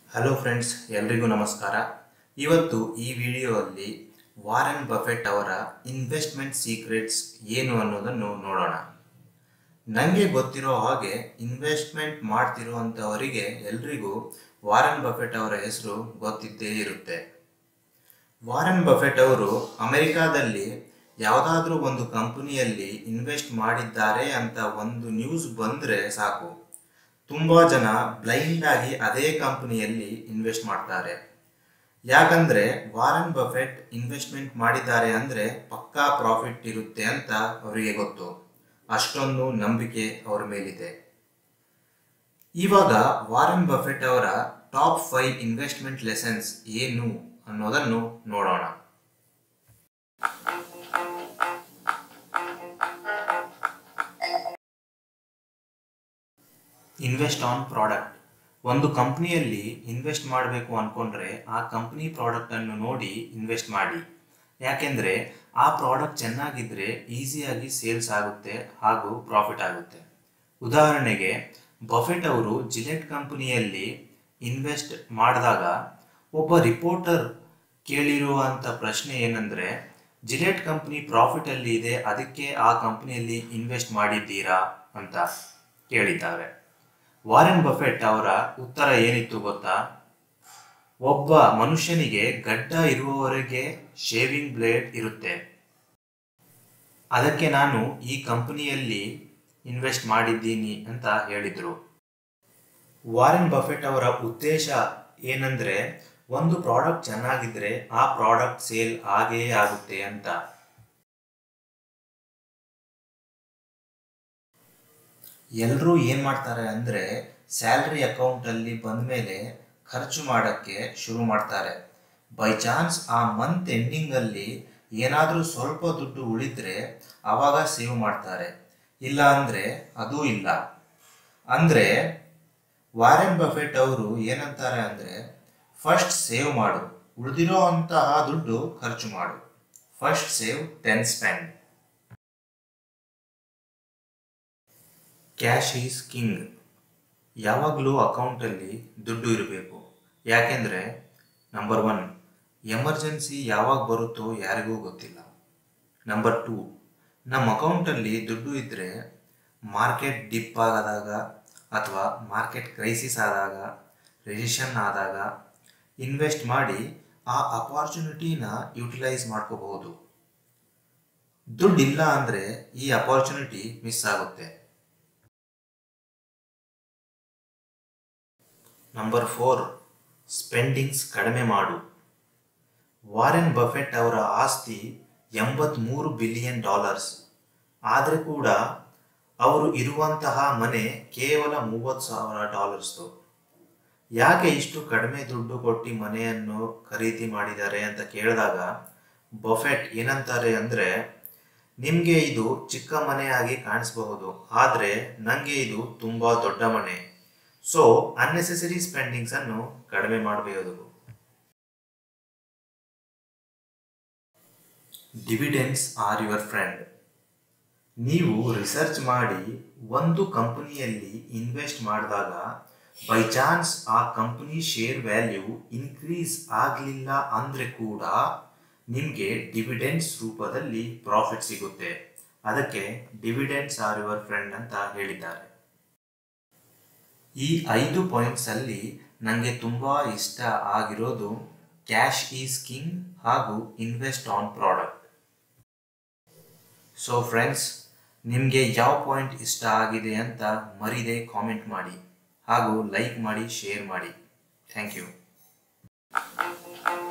hello friends ಎಲ್ರಿಗೂ ನಮಸ್ಕಾರ ಇವತ್ತು ಈ ವಿಡಿಯೋದಲ್ಲಿ ವಾರೆನ್ ಬಫೆಟ್ ಅವರ ಇನ್ವೆಸ್ಟ್ಮೆಂಟ್ ಸೀಕ್ರೆಟ್ಸ್ ಏನು ಅನ್ನೋದನ್ನು ನೋಡೋಣ ನನಗೆ ಗೊತ್ತಿರೋ ಹಾಗೆ ಇನ್ವೆಸ್ಟ್ಮೆಂಟ್ ಮಾಡ್ತಿರುವಂಥವರಿಗೆ ಎಲ್ರಿಗೂ ವಾರೆನ್ ಬಫೆಟ್ ಅವರ ಹೆಸರು ಗೊತ್ತಿದ್ದೇ ಇರುತ್ತೆ ವಾರೆನ್ ಬಫೆಟ್ ಅವರು ಅಮೆರಿಕಾದಲ್ಲಿ ಯಾವುದಾದ್ರೂ ಒಂದು ಕಂಪನಿಯಲ್ಲಿ ಇನ್ವೆಸ್ಟ್ ಮಾಡಿದ್ದಾರೆ ಅಂತ ಒಂದು ನ್ಯೂಸ್ ಬಂದರೆ ಸಾಕು ತುಂಬ ಜನ ಬ್ಲೈಂಡ್ ಆಗಿ ಅದೇ ಕಂಪನಿಯಲ್ಲಿ ಇನ್ವೆಸ್ಟ್ ಮಾಡ್ತಾರೆ ಯಾಕಂದ್ರೆ ವಾರನ್ ಬಫೆಟ್ ಇನ್ವೆಸ್ಟ್ಮೆಂಟ್ ಮಾಡಿದ್ದಾರೆ ಅಂದ್ರೆ ಪಕ್ಕಾ ಪ್ರಾಫಿಟ್ ಇರುತ್ತೆ ಅಂತ ಅವರಿಗೆ ಗೊತ್ತು ಅಷ್ಟೊಂದು ನಂಬಿಕೆ ಅವರ ಮೇಲಿದೆ ಇವಾಗ ವಾರನ್ ಬಫೆಟ್ ಅವರ ಟಾಪ್ ಫೈವ್ ಇನ್ವೆಸ್ಟ್ಮೆಂಟ್ ಲೆಸನ್ಸ್ ಏನು ಅನ್ನೋದನ್ನು ನೋಡೋಣ ಇನ್ವೆಸ್ಟ್ ಆನ್ ಪ್ರಾಡಕ್ಟ್ ಒಂದು ಕಂಪ್ನಿಯಲ್ಲಿ ಇನ್ವೆಸ್ಟ್ ಮಾಡಬೇಕು ಅಂದ್ಕೊಂಡ್ರೆ ಆ ಕಂಪ್ನಿ ಪ್ರಾಡಕ್ಟನ್ನು ನೋಡಿ ಇನ್ವೆಸ್ಟ್ ಮಾಡಿ ಯಾಕೆಂದರೆ ಆ ಪ್ರಾಡಕ್ಟ್ ಚೆನ್ನಾಗಿದ್ದರೆ ಈಸಿಯಾಗಿ ಸೇಲ್ಸ್ ಆಗುತ್ತೆ ಹಾಗೂ ಪ್ರಾಫಿಟ್ ಆಗುತ್ತೆ ಉದಾಹರಣೆಗೆ ಬಫೆಟ್ ಅವರು ಜಿಲೆಟ್ ಕಂಪನಿಯಲ್ಲಿ ಇನ್ವೆಸ್ಟ್ ಮಾಡಿದಾಗ ಒಬ್ಬ ರಿಪೋರ್ಟರ್ ಕೇಳಿರುವಂಥ ಪ್ರಶ್ನೆ ಏನಂದರೆ ಜಿಲೆಟ್ ಕಂಪ್ನಿ ಪ್ರಾಫಿಟಲ್ಲಿ ಇದೆ ಅದಕ್ಕೆ ಆ ಕಂಪ್ನಿಯಲ್ಲಿ ಇನ್ವೆಸ್ಟ್ ಮಾಡಿದ್ದೀರಾ ಅಂತ ಕೇಳಿದ್ದಾರೆ ವಾರೆನ್ ಬಫೆಟ್ ಅವರ ಉತ್ತರ ಏನಿತ್ತು ಗೊತ್ತಾ ಒಬ್ಬ ಮನುಷ್ಯನಿಗೆ ಗಡ್ಡ ಇರುವವರೆಗೆ ಶೇವಿಂಗ್ ಬ್ಲೇಡ್ ಇರುತ್ತೆ ಅದಕ್ಕೆ ನಾನು ಈ ಕಂಪನಿಯಲ್ಲಿ ಇನ್ವೆಸ್ಟ್ ಮಾಡಿದ್ದೀನಿ ಅಂತ ಹೇಳಿದರು ವಾರೆನ್ ಬಫೆಟ್ ಅವರ ಉದ್ದೇಶ ಏನಂದ್ರೆ ಒಂದು ಪ್ರಾಡಕ್ಟ್ ಚೆನ್ನಾಗಿದ್ರೆ ಆ ಪ್ರಾಡಕ್ಟ್ ಸೇಲ್ ಆಗೇ ಆಗುತ್ತೆ ಅಂತ ಎಲ್ಲರೂ ಏನು ಮಾಡ್ತಾರೆ ಅಂದರೆ ಸ್ಯಾಲ್ರಿ ಅಕೌಂಟಲ್ಲಿ ಬಂದಮೇಲೆ ಖರ್ಚು ಮಾಡೋಕ್ಕೆ ಶುರು ಮಾಡ್ತಾರೆ ಬೈ ಚಾನ್ಸ್ ಆ ಮಂತ್ ಎಂಡಿಂಗಲ್ಲಿ ಏನಾದರೂ ಸ್ವಲ್ಪ ದುಡ್ಡು ಉಳಿದ್ರೆ ಆವಾಗ ಸೇವ್ ಮಾಡ್ತಾರೆ ಇಲ್ಲ ಅಂದರೆ ಅದೂ ಇಲ್ಲ ಅಂದರೆ ವಾರೆನ್ ಬಫೆಟ್ ಅವರು ಏನಂತಾರೆ ಅಂದರೆ ಫಸ್ಟ್ ಸೇವ್ ಮಾಡು ಉಳಿದಿರೋ ಅಂತಹ ದುಡ್ಡು ಖರ್ಚು ಮಾಡು first save then spend cash is king ಯಾವಾಗಲೂ ಅಕೌಂಟಲ್ಲಿ ದುಡ್ಡು ಇರಬೇಕು ಯಾಕೆಂದರೆ ನಂಬರ್ ಒನ್ ಎಮರ್ಜೆನ್ಸಿ ಯಾವಾಗ ಬರುತ್ತೋ ಯಾರಿಗೂ ಗೊತ್ತಿಲ್ಲ ನಂಬರ್ ಟೂ ನಮ್ಮ ಅಕೌಂಟಲ್ಲಿ ದುಡ್ಡು ಇದ್ದರೆ ಮಾರ್ಕೆಟ್ ಡಿಪ್ ಆದಾಗ ಅಥವಾ ಮಾರ್ಕೆಟ್ ಕ್ರೈಸಿಸ್ ಆದಾಗ ರಿಜಿಷನ್ ಆದಾಗ ಇನ್ವೆಸ್ಟ್ ಮಾಡಿ ಆ ಅಪಾರ್ಚುನಿಟಿನ ಯುಟಿಲೈಸ್ ಮಾಡ್ಕೋಬಹುದು ದುಡ್ಡಿಲ್ಲ ಅಂದರೆ ಈ ಅಪಾರ್ಚುನಿಟಿ ಮಿಸ್ ಆಗುತ್ತೆ ನಂಬರ್ ಫೋರ್ ಸ್ಪೆಂಡಿಂಗ್ಸ್ ಕಡಿಮೆ ಮಾಡು ವಾರೆನ್ ಬಫೆಟ್ ಅವರ ಆಸ್ತಿ ಎಂಬತ್ತ್ಮೂರು ಬಿಲಿಯನ್ ಡಾಲರ್ಸ್ ಆದರೆ ಕೂಡ ಅವರು ಇರುವಂತಹ ಮನೆ ಕೇವಲ ಮೂವತ್ತು ಸಾವಿರ ಡಾಲರ್ಸ್ದು ಯಾಕೆ ಇಷ್ಟು ಕಡಿಮೆ ದುಡ್ಡು ಕೊಟ್ಟು ಮನೆಯನ್ನು ಖರೀದಿ ಮಾಡಿದ್ದಾರೆ ಅಂತ ಕೇಳಿದಾಗ ಬಫೆಟ್ ಏನಂತಾರೆ ಅಂದರೆ ನಿಮಗೆ ಇದು ಚಿಕ್ಕ ಮನೆಯಾಗಿ ಕಾಣಿಸಬಹುದು ಆದರೆ ನನಗೆ ಇದು ತುಂಬ ದೊಡ್ಡ ಮನೆ ಸೊ ಅನ್ನೆಸೆಸರಿ ಸ್ಪೆಂಡಿಂಗ್ಸ್ ಅನ್ನು ಕಡಿಮೆ ಮಾಡಬಹುದು ಡಿವಿಡೆನ್ಸ್ ಆರ್ ಯುವರ್ ಫ್ರೆಂಡ್ ನೀವು ರಿಸರ್ಚ್ ಮಾಡಿ ಒಂದು ಕಂಪನಿಯಲ್ಲಿ ಇನ್ವೆಸ್ಟ್ ಮಾಡಿದಾಗ ಬೈ ಚಾನ್ಸ್ ಆ ಕಂಪನಿ ಶೇರ್ ವ್ಯಾಲ್ಯೂ ಇನ್ಕ್ರೀಸ್ ಆಗಲಿಲ್ಲ ಅಂದರೆ ಕೂಡ ನಿಮಗೆ ಡಿವಿಡೆನ್ಸ್ ರೂಪದಲ್ಲಿ ಪ್ರಾಫಿಟ್ ಸಿಗುತ್ತೆ ಅದಕ್ಕೆ ಡಿವಿಡೆನ್ಸ್ ಆರ್ ಯುವರ್ ಫ್ರೆಂಡ್ ಅಂತ ಹೇಳಿದ್ದಾರೆ ಈ ಐದು ಪಾಯಿಂಟ್ಸಲ್ಲಿ ನನಗೆ ತುಂಬ ಇಷ್ಟ ಆಗಿರೋದು ಕ್ಯಾಶ್ ಈಸ್ ಕಿಂಗ್ ಹಾಗೂ invest on product so friends ನಿಮಗೆ ಯಾವ ಪಾಯಿಂಟ್ ಇಷ್ಟ ಆಗಿದೆ ಅಂತ ಮರಿದೆ ಕಾಮೆಂಟ್ ಮಾಡಿ ಹಾಗೂ ಲೈಕ್ ಮಾಡಿ ಶೇರ್ ಮಾಡಿ ಥ್ಯಾಂಕ್ ಯು